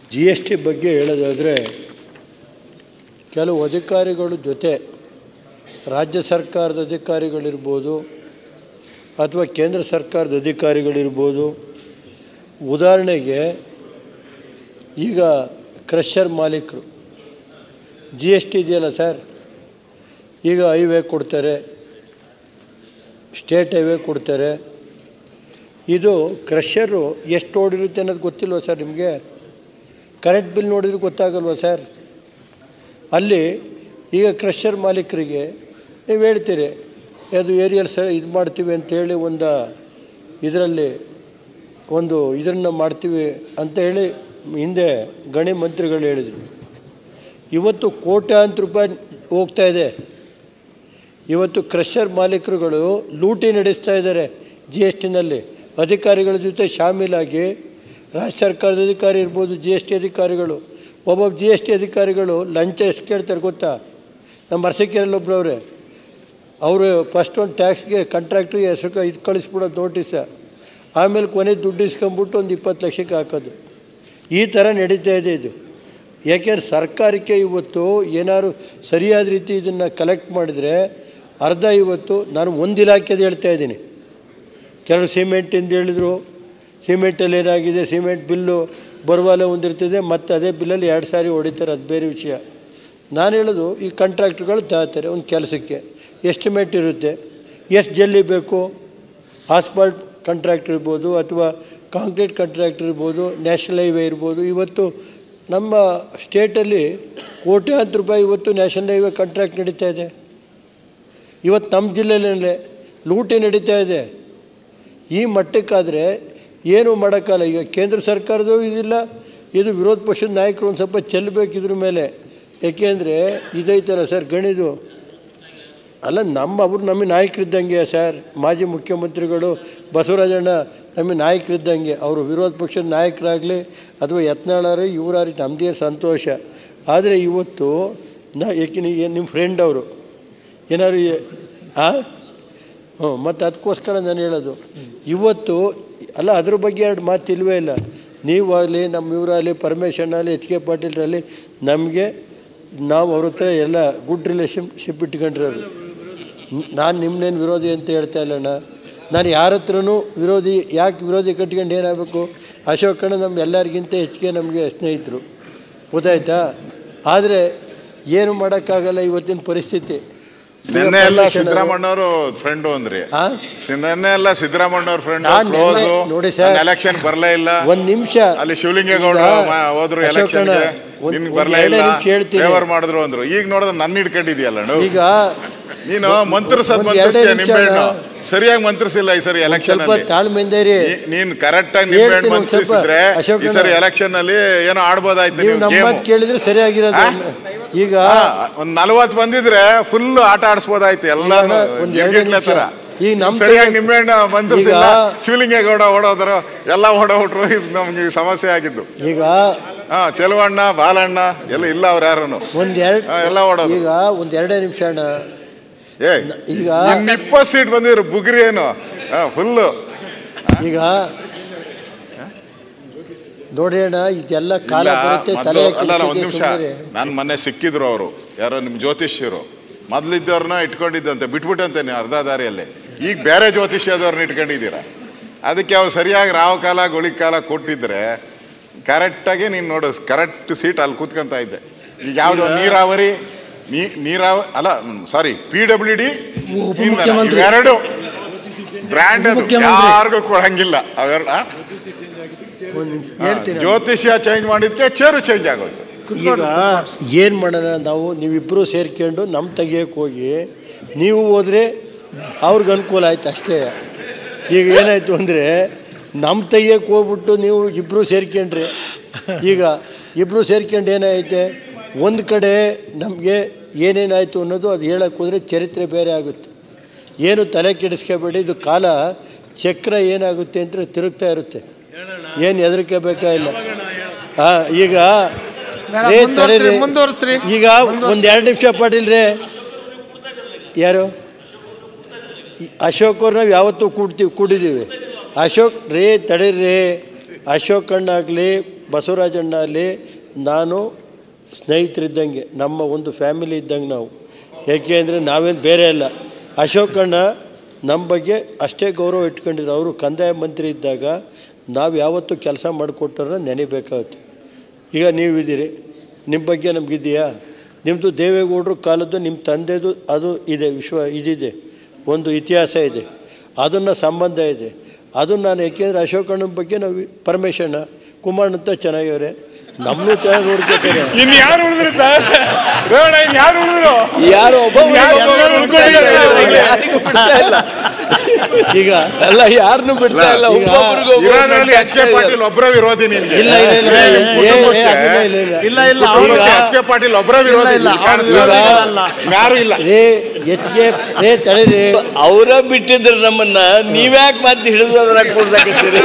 G S T ಬಗ್ಗೆ ಹೇಳೋದಾದರೆ ಕೆಲವು ಅಧಿಕಾರಿಗಳ ಜೊತೆ ರಾಜ್ಯ ಸರ್ಕಾರದ ಅಧಿಕಾರಿಗಳಿರ್ಬೋದು ಅಥವಾ ಕೇಂದ್ರ ಸರ್ಕಾರದ ಅಧಿಕಾರಿಗಳಿರ್ಬೋದು ಉದಾಹರಣೆಗೆ ಈಗ ಕ್ರಷರ್ ಮಾಲೀಕರು ಜಿ ಎಸ್ ಟಿ ಇದೆಯಲ್ಲ ಸರ್ ಈಗ ಹೈವೇ ಕೊಡ್ತಾರೆ ಸ್ಟೇಟ್ ಹೈವೇ ಕೊಡ್ತಾರೆ ಇದು ಕ್ರಷರು ಎಷ್ಟು ಓಡಿರುತ್ತೆ ಅನ್ನೋದು ಗೊತ್ತಿಲ್ವ ಸರ್ ನಿಮಗೆ ಕರೆಂಟ್ ಬಿಲ್ ನೋಡಿದ್ರೆ ಗೊತ್ತಾಗಲ್ವ ಸರ್ ಅಲ್ಲಿ ಈಗ ಕ್ರಷರ್ ಮಾಲೀಕರಿಗೆ ನೀವು ಹೇಳ್ತೀರಿ ಅದು ಏರಿಯಲ್ ಸ ಇದು ಮಾಡ್ತೀವಿ ಅಂತೇಳಿ ಒಂದು ಇದರಲ್ಲಿ ಒಂದು ಇದನ್ನು ಮಾಡ್ತೀವಿ ಅಂತ ಹೇಳಿ ಹಿಂದೆ ಗಣಿ ಮಂತ್ರಿಗಳು ಹೇಳಿದರು ಇವತ್ತು ಕೋಟ್ಯಾಂತರ ರೂಪಾಯಿ ಹೋಗ್ತಾ ಇದೆ ಇವತ್ತು ಕ್ರಷರ್ ಮಾಲೀಕರುಗಳು ಲೂಟಿ ನಡೆಸ್ತಾ ಇದ್ದಾರೆ ಜಿ ಎಸ್ ಟಿನಲ್ಲಿ ಅಧಿಕಾರಿಗಳ ಜೊತೆ ಶಾಮೀಲಾಗಿ ರಾಜ್ಯ ಸರ್ಕಾರದ ಅಧಿಕಾರಿ ಇರ್ಬೋದು ಜಿ ಎಸ್ ಟಿ ಅಧಿಕಾರಿಗಳು ಒಬ್ಬೊಬ್ಬ ಜಿ ಎಸ್ ಟಿ ಅಧಿಕಾರಿಗಳು ಲಂಚ ಎಷ್ಟು ಕೇಳ್ತಾರೆ ಗೊತ್ತಾ ನಮ್ಮ ಅರಸಕೆರೆಯಲ್ಲಿ ಒಬ್ಬರವ್ರೆ ಅವರು ಫಸ್ಟ್ ಒಂದು ಟ್ಯಾಕ್ಸ್ಗೆ ಕಾಂಟ್ರಾಕ್ಟ್ರಿಗೆ ಹೆಸರು ಇದು ಕಳಿಸ್ಬಿಡೋದು ನೋಟಿಸ ಆಮೇಲೆ ಕೊನೆ ದುಡ್ಡು ಇಸ್ಕೊಂಬಿಟ್ಟು ಒಂದು ಇಪ್ಪತ್ತು ಲಕ್ಷಕ್ಕೆ ಹಾಕೋದು ಈ ಥರ ನಡೀತಾ ಇದೆ ಇದು ಯಾಕೆಂದ್ರೆ ಸರ್ಕಾರಕ್ಕೆ ಇವತ್ತು ಏನಾದ್ರು ಸರಿಯಾದ ರೀತಿ ಇದನ್ನು ಕಲೆಕ್ಟ್ ಮಾಡಿದರೆ ಅರ್ಧ ಇವತ್ತು ನಾನು ಒಂದು ಇಲಾಖೆದು ಹೇಳ್ತಾ ಇದ್ದೀನಿ ಕೆಲವು ಸಿಮೆಂಟಿಂದ ಹೇಳಿದರು ಸಿಮೆಂಟಲ್ಲಿ ಏನಾಗಿದೆ ಸಿಮೆಂಟ್ ಬಿಲ್ಲು ಬರುವಾಲೆ ಒಂದಿರ್ತದೆ ಮತ್ತು ಅದೇ ಬಿಲ್ಲಲ್ಲಿ ಎರಡು ಸಾರಿ ಹೊಡಿತಾರೆ ಅದು ಬೇರೆ ವಿಷಯ ನಾನು ಹೇಳೋದು ಈ ಕಾಂಟ್ರಾಕ್ಟ್ರುಗಳು ತಗೋತಾರೆ ಒಂದು ಕೆಲಸಕ್ಕೆ ಎಸ್ಟಿಮೇಟ್ ಇರುತ್ತೆ ಎಷ್ಟು ಜಲ್ಲಿ ಬೇಕು ಆಸ್ಫಾಲ್ಟ್ ಕಾಂಟ್ರಾಕ್ಟ್ ಇರ್ಬೋದು ಅಥವಾ ಕಾಂಕ್ರೀಟ್ ಕಾಂಟ್ರಾಕ್ಟ್ ಇರ್ಬೋದು ನ್ಯಾಷನಲ್ ಹೈವೇ ಇರ್ಬೋದು ಇವತ್ತು ನಮ್ಮ ಸ್ಟೇಟಲ್ಲಿ ಕೋಟ್ಯಾಂತರ ರೂಪಾಯಿ ಇವತ್ತು ನ್ಯಾಷನಲ್ ಹೈವೇ ಕಾಂಟ್ರಾಕ್ಟ್ ನಡೀತಾ ಇದೆ ಇವತ್ತು ನಮ್ಮ ಜಿಲ್ಲೆಯಲ್ಲೇ ಲೂಟಿ ನಡೀತಾ ಇದೆ ಈ ಮಟ್ಟಕ್ಕಾದರೆ ಏನು ಮಾಡೋಕ್ಕಲ್ಲ ಈಗ ಕೇಂದ್ರ ಸರ್ಕಾರದೂ ಇದಿಲ್ಲ ಇದು ವಿರೋಧ ಪಕ್ಷದ ನಾಯಕರು ಒಂದು ಸ್ವಲ್ಪ ಚೆಲ್ಲಬೇಕು ಇದ್ರ ಮೇಲೆ ಏಕೆಂದರೆ ಇದೈತಲ್ಲ ಸರ್ ಗಣಿದು ಅಲ್ಲ ನಮ್ಮ ಅವರು ನಮಗೆ ನಾಯಕರಿದ್ದಂಗೆ ಸರ್ ಮಾಜಿ ಮುಖ್ಯಮಂತ್ರಿಗಳು ಬಸವರಾಜಣ್ಣ ನಮಗೆ ನಾಯಕರಿದ್ದಂಗೆ ಅವರು ವಿರೋಧ ಪಕ್ಷದ ನಾಯಕರಾಗಲಿ ಅಥವಾ ಯತ್ನಾಳರು ಇವರಾರಿ ನಮ್ಮದೇ ಸಂತೋಷ ಆದರೆ ಇವತ್ತು ನಾ ಏಕೆ ನಿಮ್ಮ ಫ್ರೆಂಡ್ ಅವರು ಏನಾದ್ರು ಆ ಹ್ಞೂ ಮತ್ತು ಅದಕ್ಕೋಸ್ಕರ ನಾನು ಹೇಳೋದು ಇವತ್ತು ಅಲ್ಲ ಅದ್ರ ಬಗ್ಗೆ ಎರಡು ಮಾತು ಇಲ್ವೇ ಇಲ್ಲ ನೀವು ಆಗಲಿ ನಮ್ಮ ಇವರಾಗಲಿ ಪರಮೇಶಣ್ಣ ಆಗಲಿ ಎಚ್ ಕೆ ಪಾಟೀಲ್ರಲ್ಲಿ ನಮಗೆ ನಾವು ಅವ್ರ ಹತ್ರ ಎಲ್ಲ ಗುಡ್ ರಿಲೇಷನ್ಶಿಪ್ ಇಟ್ಕೊಂಡಿರೋದು ನಾನು ನಿಮ್ಮನ್ನೇನು ವಿರೋಧಿ ಅಂತ ಹೇಳ್ತಾ ಇಲ್ಲಣ್ಣ ನಾನು ಯಾರ ಹತ್ರನೂ ವಿರೋಧಿ ಯಾಕೆ ವಿರೋಧಿ ಕಟ್ಕೊಂಡು ಏನಾಗಬೇಕು ಅಶೋಕಣ್ಣ ನಮ್ಮ ಎಲ್ಲರಿಗಿಂತ ಹೆಚ್ಚಿಗೆ ನಮಗೆ ಸ್ನೇಹಿತರು ಗೊತ್ತಾಯ್ತಾ ಆದರೆ ಏನು ಮಾಡೋಕ್ಕಾಗಲ್ಲ ಇವತ್ತಿನ ಪರಿಸ್ಥಿತಿ ನಿನ್ನೆ ಎಲ್ಲ ಸಿದ್ದರಾಮಣ್ಣವರು ಫ್ರೆಂಡು ಅಂದ್ರಿ ಆ? ನಿನ್ನೆ ಎಲ್ಲ ಸಿದ್ದರಾಮಣ್ಣವ್ರ ಫ್ರೆಂಡ್ ನಾನ್ ಕ್ಲೋಸ್ ನಿನ್ನೆ- ನೋಡಿ ಸರ್. ಎಲೆಕ್ಷನ್ ಬರಲೇ ಇಲ್ಲ ಒಂದು ನಿಮಿಷ ಅಲ್ಲಿ ಶಿವಲಿಂಗೇಗೌಡರು ಈಗ ಮ- ಹೋದ್ರು ಅಶೋಕಣ್ಣ, ಎಲೆಕ್ಷನ್ಗೆ ಒಂದ್- ನಿನ್ ಒಂದ್ ಬರಲೇ ಎರಡೇ ಇಲ್ಲ ನಿಮಿಷ ಹೇಳ್ತೀನಿ. ಫೇವರ್ ಮಾಡಿದ್ರು ಅಂದ್ರು ಈಗ ನೋಡಿದ್ರೆ ನನ್ನ ಹಿಡ್ಕೊಂಡಿದ್ಯಲ್ಲ ಈಗ ನೀನು ಮಂತ್ರಿಸದ್ ಒಂದ್ ಎರಡೇ ಮಂತ್ರಿಸ್ತೀಯ ನಿಮಿಷ ನಿಂಬೆಹಣ್ಣು ಅಣ್ಣ. ಸರಿಯಾಗಿ ಮಂತ್ರಿಸಿಲ್ಲ ಈ ಸರಿ ಎಲೆಕ್ಷನ್ ಸ್ವಲ್ಪ ಅಲ್ಲಿ ತಾಳ್ಮೆಯಿಂದ ಇರಿ ನೀ- ನೀನ್ ಕರೆಕ್ಟ್ ಆಗಿ ನಿಂಬೆಹಣ್ಣು ಹೇಳ್ತೀನಿ ಒಂದ್ ಸ್ವಲ್ಪ. ಮಂತ್ರಿಸಿದ್ರೆ ಈ ಅಶೋಕಣ್ಣ. ಸರಿ ಎಲೆಕ್ಷನ್ ಅಲ್ಲಿ ಏನೋ ಆಡ್ಬೋದಾಯ್ತು ನೀವು ನೀವು ನಮ್ಮ ಗೇಮು ಮಾತು ಕೇಳಿದ್ರೆ ಸರಿಯಾಗಿರೋದು ಈಗ ಒಂದ್ ನಲ್ವತ್ ಬಂದಿದ್ರೆ ಫುಲ್ ಆಟ ಆಡಿಸ್ಬೋದಾಯ್ತು ಎಲ್ಲ ಈಗ ಒಂದ್ ಎರಡು ನಿಮಿಷ. ತರ ಈಗ ನಮ್ ಸರಿಯಾಗಿ ಕಡೆ- ನಿಂಬೆಹಣ್ಣು ಮಂತ್ರಿಸಿಲ್ಲ ಈಗ- ಶಿವಲಿಂಗೇಗೌಡ ಓಡೋದ್ರು ಎಲ್ಲ ಓಡೋಟ್ರು ಇದು ನಮ್ಗೆ ಈ ಸಮಸ್ಯೆ ಆಗಿದ್ದು ಈಗ ಹಾ ಚೆಲುವಣ್ಣ ಬಾಲಣ್ಣ ಎಲ್ಲ ಇಲ್ಲ ಅವ್ರು ಯಾರು ಒಂದ್ ಎರಡು ಹಾ, ಎಲ್ಲ ಓಡೋದು. ಈಗ ಒಂದ್ ಎರಡೇ ನಿಮಿಷ ಅಣ್ಣ ಏ ಈಗ ಇನ್ ಇಪ್ಪತ್ ಸೀಟ್ ಬಂದಿದ್ರು ಬುಗ್ರಿ ಏನು ಫುಲ್ಲು ಈಗ ನೋಡಿ ಅಣ್ಣ ಇದೆಲ್ಲ ಕಾಲ ಬರುತ್ತೆ ತಲೆ ಅಲ್ಲ ಅಲ್ಲ, ಒಂದ್ ನಿಮಿಷ ಸುಮ್ಮನೆ ನಾನು ಮೊನ್ನೆ ಸಿಕ್ಕಿದ್ರು ಅವರು ಯಾರೋ ನಿಮ್ ಜ್ಯೋತಿಷ್ಯರು ಮೊದ್ಲಿದ್ದವ್ರನ್ನ ಇಟ್ಕೊಂಡಿದ್ದಂತೆ ಬಿಟ್ಬಿಟ್ಟಂತೆ ನೀವು ಅರ್ಧ ದಾರಿಯಲ್ಲಿ ಈಗ ಬೇರೆ ಜ್ಯೋತಿಷ್ಯದವ್ರನ್ನ ಇಟ್ಕೊಂಡಿದ್ದೀರಾ ಅದಕ್ಕೆ ಅವ್ರು ಸರಿಯಾಗಿ ರಾವ್ ಕಾಲ ಗುಳಿ ಕಾಲ ಕೊಟ್ಟಿದ್ರೆ ಕರೆಕ್ಟಾಗಿ ನೀನು ನೋಡು ಕರೆಕ್ಟ್ ಸೀಟ್ ಅಲ್ಲಿ ಕೂತ್ಕೊಂತ ಇದ್ದೆ ಈಗ ಯಾವುದು ನೀರಾವರಿ ನೀ ನೀರಾವ ಅಲ್ಲ ಸಾರಿ ಪಿ ಡಬ್ಲ್ಯೂ ಡಿ ಉಪಮುಖ್ಯಮಂತ್ರಿ. ಎರಡು ಬ್ರ್ಯಾಂಡ್ ಅದು ಉಪಮುಖ್ಯಮಂತ್ರಿ. ಯಾರಿಗೂ ಕೊಡಂಗಿಲ್ಲ ಅವೆರಡ ಒಂದ್ ಹೇಳ್ತೀನಿ ಅಣ್ಣ. ಜ್ಯೋತಿಷ್ಯ ಚೇಂಜ್ ಮಾಡಿದ್ಕೆ ಚೇರು ಚೇಂಜ್ ಆಗೋಯ್ತು ಈಗ ಏನು ಮಾಡೋಣ ನಾವು ನೀವಿಬ್ಬರು ಸೇರ್ಕೊಂಡು ನಮ್ಮ ತೆಗಿಯೋಕೆ ಹೋಗಿ ನೀವು ಹೋದರೆ ಅವ್ರಿಗೆ ಅನುಕೂಲ ಆಯ್ತು ಅಷ್ಟೇ ಈಗ ಏನಾಯಿತು ಅಂದರೆ ನಮ್ಮ ತೆಗಿಯೋಕೆ ಹೋಗ್ಬಿಟ್ಟು ನೀವು ಇಬ್ಬರು ಸೇರ್ಕೊಂಡ್ರಿ ಈಗ ಇಬ್ಬರು ಸೇರ್ಕೊಂಡು ಏನಾಯ್ತೆ ಒಂದು ಕಡೆ ನಮಗೆ ಏನೇನಾಯಿತು ಅನ್ನೋದು ಅದು ಹೇಳಕ್ಕೆ ಹೋದರೆ ಚರಿತ್ರೆ ಬೇರೆ ಆಗುತ್ತೆ ಏನು ತಲೆ ಕೆಡಿಸ್ಕೋಬೇಡಿ ಇದು ಕಾಲ ಚಕ್ರ ಏನಾಗುತ್ತೆ ಅಂದರೆ ತಿರುಗ್ತಾ ಇರುತ್ತೆ ಏನು ಹೆದರಿಕೆ ಬೇಕಾಗಿಲ್ಲ ಹಾಂ ಈಗ ರೇ, ತಡೀರಿ. ಮುಂದುವರ್ಸ್ರಿ ಈಗ ಒಂದು ಎರಡು ನಿಮಿಷ ಪಾಟೀಲ್ರೇ ಯಾರು ಈ ಅಶೋಕ್ ಅವ್ರು ನಾವು ಯಾವತ್ತೂ ಕೂಡ್ತೀವಿ ಕೂಡಿದ್ದೀವಿ ಅಶೋಕ್ ರೇ ತಡೀರಿ ಅಶೋಕಣ್ಣ ಆಗಲಿ ಬಸವರಾಜಣ್ಣ ಆಗಲಿ ನಾನು ಸ್ನೇಹಿತರಿದ್ದಂಗೆ ನಮ್ಮ ಒಂದು ಫ್ಯಾಮಿಲಿ ಇದ್ದಂಗೆ ನಾವು ಏಕೆ ಅಂದರೆ ನಾವೇನು ಬೇರೆ ಅಲ್ಲ ಅಶೋಕಣ್ಣ ನಮ್ಮ ಬಗ್ಗೆ ಅಷ್ಟೇ ಗೌರವ ಇಟ್ಕೊಂಡಿದ್ರು ಅವರು ಕಂದಾಯ ಮಂತ್ರಿ ಇದ್ದಾಗ ನಾವು ಯಾವತ್ತೂ ಕೆಲಸ ಮಾಡಿಕೊಟ್ಟರೆ ನೆನೆಬೇಕಾಗುತ್ತೆ ಈಗ ನೀವಿದ್ದೀರಿ ನಿಮ್ಮ ಬಗ್ಗೆ ನಮಗಿದೆಯಾ ನಿಮ್ಮದು ದೇವೇಗೌಡರು ಕಾಲದ್ದು ನಿಮ್ಮ ತಂದೆದು ಅದು ಇದೆ ವಿಶ್ವ ಇದಿದೆ ಒಂದು ಇತಿಹಾಸ ಇದೆ ಅದನ್ನು ಸಂಬಂಧ ಇದೆ ಅದನ್ನು ನಾನು ಏಕೆಂದರೆ ಅಶೋಕಣ್ಣನ ಬಗ್ಗೆ ನಾವು ಪರಮೇಶಣ್ಣ ಕುಮಾರನಂತ ಚೆನ್ನಾಗಿವ್ರೆ ನಮ್ಮನ್ನು ಚೆನ್ನಾಗಿ ನೋಡ್ಕೊತಾರೆ ಇನ್ ಯಾರು ಉಳಿದ್ರು ಸರ್ ರೇವಣ್ಣ ಇನ್ ಯಾರು ಉಳಿದ್ರು ಯಾರು ಒಬ್ಬ ಎಲ್ಲರೂ ಉಳ್ಕೊಂಡಿದ್ದಾರೆ. ಯಾರಿಗೂ ಬಿಡ್ತಾ ಇಲ್ಲ ಈಗ ಅಲ್ಲ ಯಾರನ್ನು ಬಿಡ್ತಾ ಇಲ್ಲ ಈಗ ಒಬ್ಬೊಬ್ರಿಗೂ ಇರೋದ್ರಲ್ಲಿ ಎಚ್ ಕೆ ಪಾಟೀಲ್ ಒಬ್ಬರ ವಿರೋಧಿ ನಿನ್ಗೆ ಇಲ್ಲ ಇಲ್ಲ ಇಲ್ಲ ಏ, ಇಲ್ಲ, ನಿಮ್ ಏ, ಏ, ಕುಟುಂಬಕ್ಕೆ- ಅದೆಲ್ಲ ಇಲ್ಲ ಇಲ್ಲ ಇಲ್ಲ ಇಲ್ಲ ಕುಟುಂಬಕ್ಕೆ ಅವ್ರು ಎಚ್ ಕೆ ಪಾಟೀಲ್ ಒಬ್ಬರ ವಿರೋಧಿ ಇಲ್ಲ, ಇಲ್ಲಿ ಕಾಣಿಸ್ತಾ ಅವ್ರು ಇದೆ. ಇಲ್ಲ. ಯಾರು ಇಲ್ಲ ರೇ ಹೆಚ್ಚಿಗೆ ರೇ ತಡೀರಿ ಅವರ ಬಿಟ್ಟಿದ್ರು ನಮ್ಮನ್ನ ನೀವ್ಯಾಕೆ ಮತ್ತೆ ಹಿಡಿದವ್ರ ಕೂಡ್ಸಾಕತ್ತೀರಿ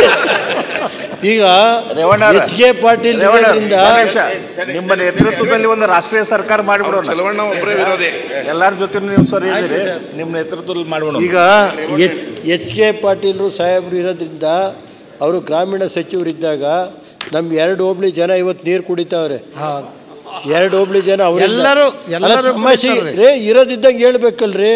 ಈಗ ರೇವಣ್ಣವ್ರೆ. ಎಚ್ ಕೆ ಪಾಟೀಲ್ ಇರೋದ್ರಿಂದ ನಿಮ್ಮ ನೇತೃತ್ವದಲ್ಲಿ ಒಂದು ರಾಷ್ಟ್ರೀಯ ಸರ್ಕಾರ ಮಾಡಿಬಿಡೋಣ ಎಲ್ಲಾರ ಜೊತೆ ನೀವು ಸರಿ ಇದ್ದೀರಿ ನಿಮ್ಮ ನೇತೃತ್ವದಲ್ಲಿ ಮಾಡಿಬಿಡೋಣ ಈಗ ಎಚ್ ಎಚ್ ಕೆ ಪಾಟೀಲರು ಸಾಹೇಬರು ಇರೋದ್ರಿಂದ ಅವರು ಗ್ರಾಮೀಣ ಸಚಿವರಿದ್ದಾಗ ನಮ್ಗೆ ಎರಡು ಹೋಬ್ಳಿ ಜನ ಇವತ್ತು ನೀರು ಕುಡಿತಾವ್ರೆ ಎರಡು ಹೋಬ್ಳಿ ಜನ ಅವ್ರು ಎಲ್ಲರೂ- ಎಲ್ಲರೂ ಕುಡಿತಾರ್ರಿ. ರೇ ಇರೋದಿದ್ದಂಗೆ ಹೇಳ್ಬೇಕಲ್ರಿ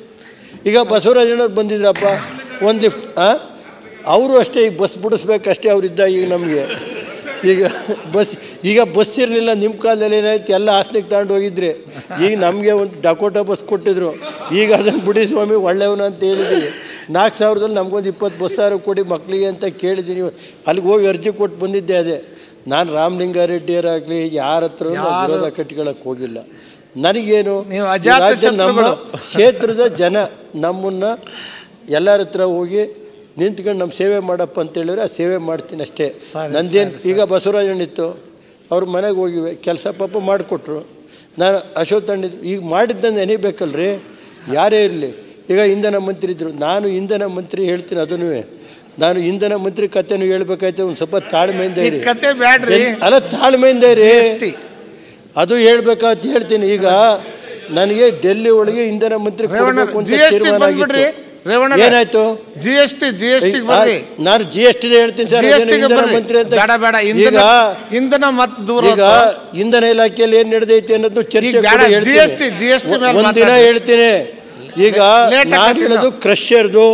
ಈಗ ಬಸವರಾಜಣ್ಣವ್ರು ಬಂದಿದ್ರಪ್ಪ ಒಂದು ಲಿಫ್ಟ್ ಹಾಂ ಅವರು ಅಷ್ಟೇ ಈಗ ಬಸ್ ಬಿಡಿಸ್ಬೇಕಷ್ಟೇ ಅವರಿದ್ದ ಈಗ ನಮಗೆ ಈಗ ಬಸ್ ಈಗ ಬಸ್ ಇರಲಿಲ್ಲ ನಿಮ್ಮ ಕಾಲದಲ್ಲಿ ಏನಾಯ್ತು ಎಲ್ಲ ಹಾಸನಿಗೆ ತಗೊಂಡು ಹೋಗಿದ್ರಿ ಈಗ ನಮಗೆ ಒಂದು ಡಕೋಟಾ ಬಸ್ ಕೊಟ್ಟಿದ್ರು ಈಗ ಅದನ್ನು ಬಿಡಿ ಸ್ವಾಮಿ ಒಳ್ಳೆಯವನು ಅಂತ ಹೇಳಿದ್ದೀವಿ ನಾಲ್ಕು ಸಾವಿರದಲ್ಲಿ ನಮಗೊಂದು ಇಪ್ಪತ್ತು ಬಸ್ ಸಾವಿರ ಕೊಡಿ ಮಕ್ಕಳಿಗೆ ಅಂತ ಕೇಳಿದ್ದೀನಿ ಅಲ್ಲಿಗೆ ಹೋಗಿ ಅರ್ಜಿ ಕೊಟ್ಟು ಬಂದಿದ್ದೆ ಅದೇ ನಾನು ರಾಮಲಿಂಗಾರೆಡ್ಡಿಯರಾಗಲಿ ಯಾರ ಹತ್ರ ವಿರೋಧ ಕಟ್ಕೊಳಕ್ಕೆ ಹೋಗಿಲ್ಲ ನನಗೇನು ನೀವು ಈ ಅಜಾತ ರಾಜ್ಯ ನಮ್ಮ ಶತ್ರುಗಳು. ಕ್ಷೇತ್ರದ ಜನ ನಮ್ಮನ್ನು ಎಲ್ಲರ ಹತ್ರ ಹೋಗಿ ನಿಂತ್ಕೊಂಡು ನಮ್ಮ ಸೇವೆ ಮಾಡಪ್ಪ ಅಂತ ಹೇಳಿದ್ರೆ ಆ ಸೇವೆ ಮಾಡ್ತೀನಿ ಅಷ್ಟೇ ಸರಿ, ನಂದೇನು ಈಗ ಬಸವರಾಜಣ್ಣಿತ್ತು ಅವ್ರ ಮನೆಗೆ ಹೋಗಿವೆ ಕೆಲಸ ಪಾಪ ಮಾಡಿಕೊಟ್ರು ನಾನು ಅಶೋಕ್ ತಂಡಿದ್ದು ಈಗ ಮಾಡಿದ್ದನ್ನು ನೆನಬೇಕಲ್ರಿ ಯಾರೇ ಇರಲಿ ಈಗ ಇಂಧನ ಮಂತ್ರಿ ಇದ್ದರು ನಾನು ಇಂಧನ ಮಂತ್ರಿ ಹೇಳ್ತೀನಿ ಅದನ್ನೂ ನಾನು ಇಂಧನ ಮಂತ್ರಿ ಕಥೆನೂ ಹೇಳ್ಬೇಕಾಯ್ತು ಒಂದು ಸ್ವಲ್ಪ ತಾಳ್ಮೆಯಿಂದ ಈ ಇರಿ ಕತೆ ಬ್ಯಾಡ್ರಿ ಎಲ್- ಅಲ್ಲ ತಾಳ್ಮೆಯಿಂದ ಇರಿ GST. ಅದು ಹೇಳ್ಬೇಕಂತ ಹೇಳ್ತೀನಿ ಈಗ ನನಗೆ ಡೆಲ್ಲಿ ಒಳಗೆ ಇಂಧನ ಮಂತ್ರಿ ರೇವಣ್ಣ ಕೊಡ್ಬೇಕು ಅಂತ ಜಿ ಎಸ್ ಟಿ ತೀರ್ಮಾನ ಬಂದ್ಬಿಡ್ರಿ ಆಗಿತ್ತು. ರೇವಣ್ಣ ಏನಾಯ್ತು G S T G S T ಬರ್ರಿ ನಾನು ಜಿ ಎಸ್ ಟಿ ಹೇಳ್ತೀನಿ ಸರ್ ಜಿ ಎಸ್ ಅದೇನು ಟಿಗೆ ಇಂಧನ ಬರ್ರಿ ಮಂತ್ರಿ ಅಂತ ಬೇಡ ಬೇಡ ಈಗ ಇಂಧನ ಇಂಧನ ಮತ್ತೆ ದೂರ ಈಗ ಇಂಧನ ಇಲಾಖೆಯಲ್ಲಿ ಏನ್ ನಡೆದೈತಿ ಅನ್ನೋದು ಚರ್ಚೆ ಈಗ ಬೇಡ, ಕೂಡ ಹೇಳ್ತೀನಿ. GST GST ಮೇಲೆ ಒಂದ್ ದಿನ ಮಾತಾಡಿ. ಹೇಳ್ತೀನಿ ಈಗ Late ನಾನು ಆಗತ್ತಿಲ್ಲ. ಹೇಳೋದು ಕ್ರಷರ್ದು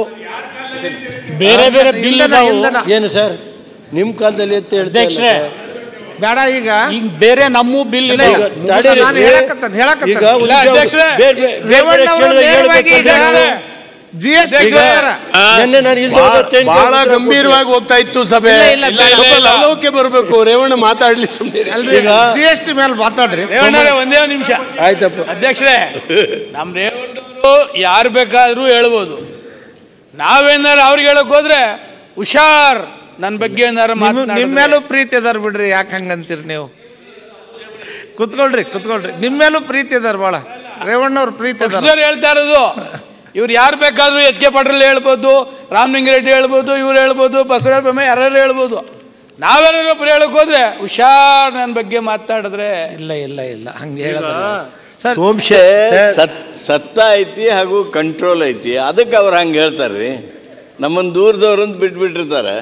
ಬೇರೆ ಬೇರೆ ಬಿಲ್ ಇಂಧನ ಇಂಧನ ಏನು ಸರ್ ನಿಮ್ಮ ಕಾಲದಲ್ಲಿ ಅಂತ ಹೇಳ್ತಾ ಇಲ್ಲ ಅಧ್ಯಕ್ಷರೇ, ಸರ್. ಬೇಡ ಈಗ ಈಗ ಬೇರೆ ನಮ್ಮ ಬಿಲ್ ಇಲ್ಲ, ಇದೆ ಇಲ್ಲ. ತಡೀರಿ. ನಾನು ಹೇಳಕತ್ತೇನೆ, ಹೇಳಕತ್ತೇನೆ. ಈಗ ಒಂದು ಇಲ್ಲ, ನಿಮಿಷ ಅಧ್ಯಕ್ಷರೇ. ಬೇರೆ- ಬೇರೆ- ಬೇರೆ ರೇವಣ್ಣ ಅವರು ಕೇಳಿದ್ರೆ ನೇರವಾಗಿ ಈಗ ಹೇಳ್ಬೇಕು ಜಿ ಎಸ್ ಟಿ ಈಗ ನಿನ್ನೆ ನಾನು ಇಲ್ಲಿ ಬಹಳ ಗಂಭೀರವಾಗಿ ಹೋಗ್ತಾ ಇತ್ತು ಸಭೆ ಇಲ್ಲ, ಇಲ್ಲ, ಇಲ್ಲ, ಸ್ವಲ್ಪ ಇಲ್ಲ. ಲವಲವಿಕೆ ಬರಬೇಕು ರೇವಣ್ಣ ಮಾತಾಡ್ಲಿ ಸುಮ್ಮನೆ ಅಲ್ರಿ ಈಗ- ಜಿ ಎಸ್ ಟಿ ಮೇಲೆ ಮಾತಾಡ್ರಿ ರೇವಣ್ಣರೇ ಒಂದೇ ಒಂದು ನಿಮಿಷ ಆಯ್ತಪ್ಪ ಅಧ್ಯಕ್ಷರೇ ನಮ್ಮ ರೇವಣ್ಣವರು ಯಾರು ಬೇಕಾದರೂ ಹೇಳ್ಬೋದು ನಾವೇನಾರು ಅವ್ರಿಗೆ ಹೇಳಕ್ ಹೋದ್ರೆ ಹುಷಾರ್ ನನ್ನ ಬಗ್ಗೆ ಏನಾರು ನಿಮ್- ನಿಮ್ ಮಾತನಾಡಿದ್ರೆ ಮೇಲೂ ಪ್ರೀತಿ ಅದಾರ ಬಿಡ್ರಿ ಯಾಕೆ ಹಂಗಂತೀರಿ ನೀವು ಕುತ್ಕೊಳ್ರಿ ಕುತ್ಕೊಳ್ರಿ ನಿಮ್ಮ ಮೇಲೂ ಪ್ರೀತಿ ಅದಾರ ಭಾಳ ರೇವಣ್ಣವ್ರ ಪ್ರೀತಿ ಅದಾರ ಪಕ್ಷದವ್ರು ಹೇಳ್ತಾ ಇರೋದು ಇವ್ರು ಯಾರು ಬೇಕಾದ್ರೂ ಎಚ್ ಕೆ ಪಾಟೀಲ್ ಹೇಳ್ಬೋದು ರಾಮಲಿಂಗರೆಡ್ಡಿ ಹೇಳ್ಬೋದು ಇವ್ರು ಹೇಳ್ಬೋದು ಬಸವರಾಜ ಬೊಮ್ಮಾಯಿ ಯಾರು ಹೇಳ್ಬೋದು ನಾವೇನಾದ್ರು ಒಬ್ರು ಹೇಳಕ್ ಹೋದ್ರೆ ಹುಷಾರ್ ನನ್ನ ಬಗ್ಗೆ ಮಾತಾಡಿದ್ರೆ ಇಲ್ಲ ಇಲ್ಲ ಇಲ್ಲ ಹಂಗೆ ಹೇಳೋದಲ್ಲ ಸರ್ ಸೋಮಶ ಸತ್ ಸತ್ತ ಐತಿ ಹಾಗೂ ಕಂಟ್ರೋಲ್ ಐತಿ ಅದಕ್ಕೆ ಅವ್ರು ಹಂಗೆ ಹೇಳ್ತಾರ್ರಿ ನಮ್ಮನ್ನು ದೂರದವ್ರಂತ ಬಿಟ್ಬಿಟ್ಟಿರ್ತಾರೆ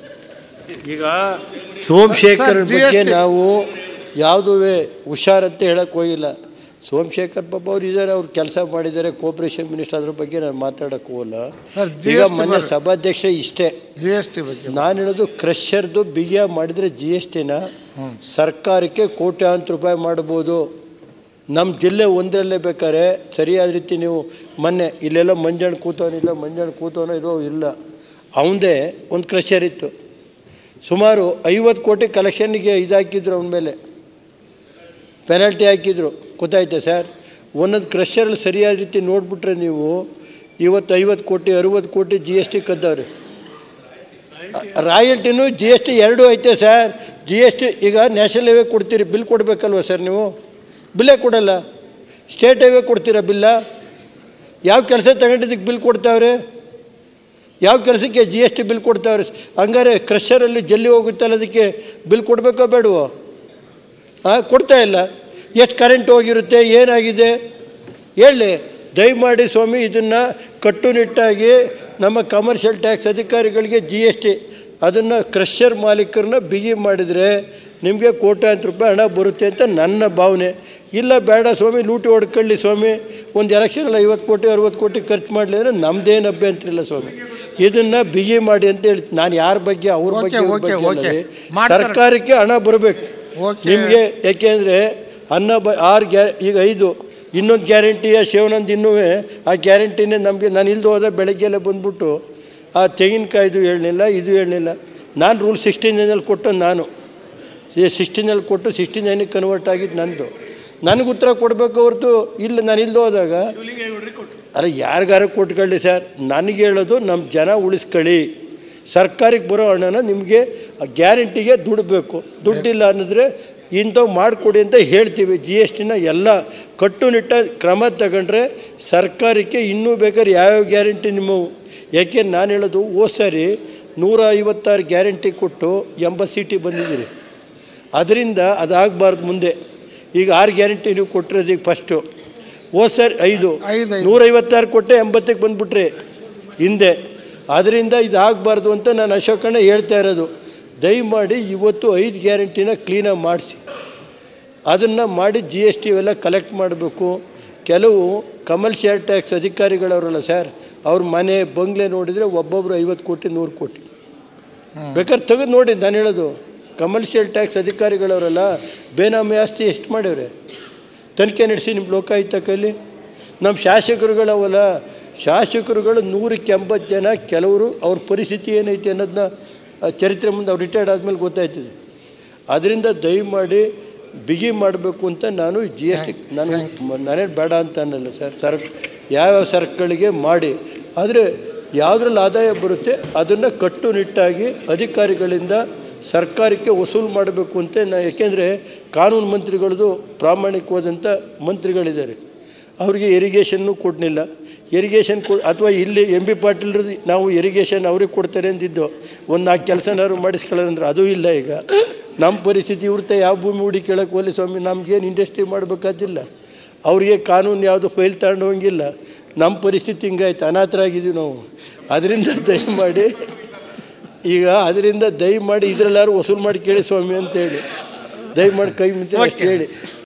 ಈಗ ಸೋಮಶೇಖರ್ ಸರ್, ಬಗ್ಗೆ GST ನಾವು ಯಾವುದೂ ಹುಷಾರಂತ ಹೇಳಕ್ಕೆ ಹೋಗಿಲ್ಲ ಸೋಮಶೇಖರ್ ಪಾಪ ಅವ್ರು ಇದ್ದಾರೆ ಅವ್ರು ಕೆಲಸ ಮಾಡಿದ್ದಾರೆ ಕೋಪರೇಷನ್ ಮಿನಿಸ್ಟರ್ ಅದ್ರ ಬಗ್ಗೆ ನಾನು ಮಾತಾಡಕ್ಕೆ ಹೋಗಲ್ಲ ಸರ್, ಈಗ GST ಮೊನ್ನೆ ಬರ್ರಿ. ಸಭಾಧ್ಯಕ್ಷ ಇಷ್ಟೇ ಜಿ ಎಸ್ ಟಿ ಬಗ್ಗೆ ನಾನು ಹೇಳೋದು ಕ್ರಷರ್ದು ಬಿಗಿಯ ಮಾಡಿದರೆ ಜಿ ಎಸ್ ಟಿನ ಸರ್ಕಾರಕ್ಕೆ ಕೋಟ್ಯಾಂತರ ರೂಪಾಯಿ ಮಾಡ್ಬೋದು ನಮ್ಮ ಜಿಲ್ಲೆ ಒಂದರಲ್ಲೇ ಬೇಕಾದ್ರೆ ಸರಿಯಾದ ರೀತಿ ನೀವು ಮೊನ್ನೆ ಇಲ್ಲೆಲ್ಲ ಮಂಜಣ್ಣ ಕೂತವನಿಲ್ಲ ಮಂಜಣ್ಣ ಕೂತವನೋ ಇರೋ ಇಲ್ಲ ಅವನದೇ ಒಂದು ಕ್ರಷರ್ ಇತ್ತು ಸುಮಾರು ಐವತ್ತು ಕೋಟಿ ಕಲೆಕ್ಷನ್ಗೆ ಇದಾಕಿದ್ರು ಅವನ ಮೇಲೆ ಪೆನಲ್ಟಿ ಹಾಕಿದ್ರು ಗೊತ್ತಾಯ್ತಾ ಸರ್ ಒಂದೊಂದು ಕ್ರಷರಲ್ಲಿ ಸರಿಯಾದ ರೀತಿ ನೋಡಿಬಿಟ್ರೆ ನೀವು ಇವತ್ತು ಐವತ್ತು ಕೋಟಿ ಅರುವತ್ತು ಕೋಟಿ ಜಿ ಎಸ್ ಟಿ ಕದ್ದವ್ರೆ ರಾಯಲ್ಟಿನೂ ಜಿ ಎಸ್ ಟಿ ಎರಡೂ ಐತೆ ಸರ್ ಜಿ ಎಸ್ ಟಿ ಈಗ ನ್ಯಾಷನಲ್ ಹೈವೇ ಕೊಡ್ತೀರಿ ಬಿಲ್ ಕೊಡಬೇಕಲ್ವ ಸರ್ ನೀವು ಬಿಲ್ಲೇ ಕೊಡಲ್ಲ ಸ್ಟೇಟ್ ಹೈವೇ ಕೊಡ್ತೀರಾ ಬಿಲ್ಲ ಯಾವ ಕೆಲಸ ತಗೊಂಡಿದ್ದಕ್ಕೆ ಬಿಲ್ ಕೊಡ್ತಾವ್ರೆ ಯಾವ ಕೆಲಸಕ್ಕೆ ಜಿ ಎಸ್ ಟಿ ಬಿಲ್ ಕೊಡ್ತಾವ್ರೆ ಹಂಗಾರೆ ಕ್ರಷರಲ್ಲಿ ಜಲ್ಲಿ ಹೋಗುತ್ತಲ್ಲ ಅದಕ್ಕೆ ಬಿಲ್ ಕೊಡಬೇಕೋ ಬೇಡವೋ ಹಾಂ ಕೊಡ್ತಾ ಇಲ್ಲ ಎಷ್ಟು ಕರೆಂಟ್ ಹೋಗಿರುತ್ತೆ ಏನಾಗಿದೆ ಹೇಳಿ ದಯಮಾಡಿ ಸ್ವಾಮಿ ಇದನ್ನು ಕಟ್ಟುನಿಟ್ಟಾಗಿ ನಮ್ಮ ಕಮರ್ಷಿಯಲ್ ಟ್ಯಾಕ್ಸ್ ಅಧಿಕಾರಿಗಳಿಗೆ ಜಿ ಎಸ್ ಟಿ ಅದನ್ನು ಕ್ರಷರ್ ಮಾಲೀಕರನ್ನ ಬಿಗಿ ಮಾಡಿದರೆ ನಿಮಗೆ ಕೋಟ್ಯಾಂತರ ರೂಪಾಯಿ ಹಣ ಬರುತ್ತೆ ಅಂತ ನನ್ನ ಭಾವನೆ ಇಲ್ಲ ಬೇಡ ಸ್ವಾಮಿ ಲೂಟಿ ಹೊಡ್ಕೊಳ್ಳಿ ಸ್ವಾಮಿ ಒಂದು ಎಲೆಕ್ಷನಲ್ಲಿ ಐವತ್ತು ಕೋಟಿ ಅರುವತ್ತು ಕೋಟಿ ಖರ್ಚು ಮಾಡಲಿ ಅಂದರೆ ನಮ್ಮದೇನು ಅಭ್ಯಂತರ ಇಲ್ಲ ಸ್ವಾಮಿ ಇದನ್ನು ಬಿಗಿ ಮಾಡಿ ಅಂತ ಹೇಳಿ ನಾನು ಯಾರ ಬಗ್ಗೆ ಅವ್ರ ಓಕೆ, ಬಗ್ಗೆ ಇವ್ರ ಓಕೆ, ಬಗ್ಗೆ ಓಕೆ. ಅಲ್ಲದೆ ಮಾಡ್ತಾರೆ. ಸರ್ಕಾರಕ್ಕೆ ಹಣ ಬರಬೇಕು ಓಕೆ. ನಿಮಗೆ ಯಾಕೆಂದರೆ ಅನ್ನ ಬ ಆರು ಗ್ಯಾ ಈಗ ಐದು ಇನ್ನೊಂದು ಗ್ಯಾರಂಟಿಯ ಶಿವನಂದ್ ಇನ್ನೂ ಆ ಗ್ಯಾರಂಟಿನೇ ನಮಗೆ ನಾನು ಇಲ್ದು ಹೋದ ಬೆಳಗ್ಗೆಲ್ಲ ಬಂದ್ಬಿಟ್ಟು ಆ ತೆಂಗಿನಕಾಯ್ದು ಹೇಳಲಿಲ್ಲ ಇದು ಹೇಳಲಿಲ್ಲ ನಾನು ರೂಲ್ ಸಿಕ್ಸ್ಟೀನ್ ನೈನಲ್ಲಿ ಕೊಟ್ಟು ನಾನು ಸಿಕ್ಸ್ಟೀನಲ್ಲಿ ಕೊಟ್ಟು ಸಿಕ್ಸ್ಟಿ ನೈನಿಗೆ ಕನ್ವರ್ಟ್ ಆಗಿದ್ದು ನಂದು ನನಗೆ ಉತ್ತರ ಕೊಡಬೇಕು ಹೊರತು ಇಲ್ಲ ನಾನು ಇಲ್ದು ಹೋದಾಗ ಅಲ್ಲ ಯಾರಿಗಾರ ಕೊಟ್ಕೊಳ್ಳಿ ಸರ್ ನನಗೆ ಹೇಳೋದು ನಮ್ಮ ಜನ ಉಳಿಸ್ಕೊಳ್ಳಿ ಸರ್ಕಾರಕ್ಕೆ ಬರೋ ಹಣನ ನಿಮಗೆ ಗ್ಯಾರಂಟಿಗೆ ದುಡ್ಬೇಕು ದುಡ್ಡಿಲ್ಲ ಅನ್ನಿದ್ರೆ ಇಂಥವು ಮಾಡಿಕೊಡಿ ಅಂತ ಹೇಳ್ತೀವಿ ಜಿ ಎಸ್ ಟಿನ ಎಲ್ಲ ಕಟ್ಟುನಿಟ್ಟ ಕ್ರಮ ತಗೊಂಡ್ರೆ ಸರ್ಕಾರಕ್ಕೆ ಇನ್ನೂ ಬೇಕಾದ್ರೆ ಯಾವ್ಯಾವ ಗ್ಯಾರಂಟಿ ನಿಮ್ಮವು ಯಾಕೆ ನಾನು ಹೇಳೋದು ಹೋದ ಸಾರಿ ನೂರ ಐವತ್ತಾರು ಗ್ಯಾರಂಟಿ ಕೊಟ್ಟು ಎಂಬತ್ತು ಸೀಟಿ ಬಂದಿದ್ದೀರಿ ಅದರಿಂದ ಅದಾಗಬಾರ್ದು ಮುಂದೆ ಈಗ ಆರು ಗ್ಯಾರಂಟಿ ನೀವು ಕೊಟ್ಟಿರೋದು ಈಗ ಫಸ್ಟು ಹೋದ ಸರಿ ಐದು ಐದು, ಐದು. ನೂರೈವತ್ತಾರು ಕೊಟ್ಟೆ ಎಂಬತ್ತಕ್ಕೆ ಬಂದುಬಿಟ್ರಿ ಹಿಂದೆ ಅದರಿಂದ ಇದಾಗಬಾರ್ದು ಅಂತ ನಾನು ಅಶೋಕಣ್ಣ ಹೇಳ್ತಾ ಇರೋದು ದಯಮಾಡಿ ಇವತ್ತು ಐದು ಗ್ಯಾರಂಟಿನ ಕ್ಲೀನಾಗಿ ಮಾಡಿಸಿ ಅದನ್ನು ಮಾಡಿ ಜಿ ಎಸ್ ಟಿ ಎಲ್ಲ ಕಲೆಕ್ಟ್ ಮಾಡಬೇಕು ಕೆಲವು ಕಮಲ್ ಶೇರ್ ಟ್ಯಾಕ್ಸ್ ಅಧಿಕಾರಿಗಳವರಲ್ಲ ಸರ್ ಅವ್ರ ಮನೆ ಬಂಗ್ಲೆ ನೋಡಿದರೆ ಒಬ್ಬೊಬ್ಬರು ಐವತ್ತು ಕೋಟಿ ನೂರು ಕೋಟಿ ಬೇಕಾದ್ರೆ ತೆಗೆದು ನೋಡಿ ನಾನು ಹೇಳೋದು ಕಮರ್ಷಿಯಲ್ ಟ್ಯಾಕ್ಸ್ ಅಧಿಕಾರಿಗಳವರಲ್ಲ ಬೇನಾಮಿ ಆಸ್ತಿ ಎಷ್ಟು ಮಾಡ್ಯವ್ರೆ ತನಿಖೆ ನಡೆಸಿ ನಿಮ್ಮ ಲೋಕಾಯುಕ್ತ ಕೈಲಿ ನಮ್ಮ ಶಾಸಕರುಗಳವಲ್ಲ ಶಾಸಕರುಗಳು ನೂರಕ್ಕೆ ಎಂಬತ್ತು ಜನ ಕೆಲವರು ಅವ್ರ ಪರಿಸ್ಥಿತಿ ಏನೈತೆ ಅನ್ನೋದನ್ನ ಆ ಚರಿತ್ರೆ ಮುಂದೆ ಅವ್ರು ರಿಟೈರ್ಡ್ ಆದಮೇಲೆ ಗೊತ್ತಾಯ್ತದೆ ಅದರಿಂದ ದಯಮಾಡಿ ಬಿಗಿ ಮಾಡಬೇಕು ಅಂತ ನಾನು ಜಿ ಎಸ್ ಟಿ ನಾನು ನಾನೇ ಬೇಡ ಅಂತ ಅನ್ನಲ್ಲ ಸರ್ ಸರ್ ಯಾವ್ಯಾವ ಸರಕುಗಳಿಗೆ ಮಾಡಿ ಆದರೆ ಯಾವುದ್ರಲ್ಲಿ ಆದಾಯ ಬರುತ್ತೆ ಅದನ್ನು ಕಟ್ಟುನಿಟ್ಟಾಗಿ ಅಧಿಕಾರಿಗಳಿಂದ ಸರ್ಕಾರಕ್ಕೆ ವಸೂಲು ಮಾಡಬೇಕು ಅಂತ ನಾ ಯಾಕೆಂದರೆ ಕಾನೂನು ಮಂತ್ರಿಗಳದ್ದು ಪ್ರಾಮಾಣಿಕವಾದಂಥ ಮಂತ್ರಿಗಳಿದ್ದಾರೆ ಅವರಿಗೆ ಇರಿಗೇಷನ್ನು ಕೊಡಲಿಲ್ಲ ಇರಿಗೇಷನ್ ಕೊ ಅಥವಾ ಇಲ್ಲಿ ಎಂ ಬಿ ಪಾಟೀಲ್ರದ್ದು ನಾವು ಇರಿಗೇಷನ್ ಅವ್ರಿಗೆ ಕೊಡ್ತಾರೆ ಅಂದಿದ್ದು ಒಂದು ನಾಲ್ಕು ಕೆಲಸನಾದ್ರು ಮಾಡಿಸ್ಕೊಳ್ಳೋದಂದ್ರೆ ಅದು ಇಲ್ಲ ಈಗ ನಮ್ಮ ಪರಿಸ್ಥಿತಿ ಇವ್ರತ ಯಾವ ಭೂಮಿ ಹುಡಿ ಕೇಳಕ್ಕೆ ಹೋಲಿ ಸ್ವಾಮಿ ನಮ್ಗೇನು ಇಂಡಸ್ಟ್ರಿ ಮಾಡಬೇಕಾದಿಲ್ಲ ಅವ್ರಿಗೆ ಕಾನೂನು ಯಾವುದು ಫೈಲ್ ತಗೊಂಡು ಹೋಗಿಲ್ಲ ನಮ್ಮ ಪರಿಸ್ಥಿತಿ ಹಿಂಗಾಯ್ತು ಅನಾಥರಾಗಿದ್ದೀವಿ ನಾವು ಅದರಿಂದ ದಯಮಾಡಿ ಈಗ ಅದರಿಂದ ದಯಮಾಡಿ ಇದ್ರಲ್ಲಾರು ವಸೂಲು ಮಾಡಿ ಕೇಳಿ ಸ್ವಾಮಿ ಅಂತೇಳಿ ದಯಮಾಡಿ ಕೈ ಮುಂತೆ ಅಷ್ಟು ಹೇಳಿ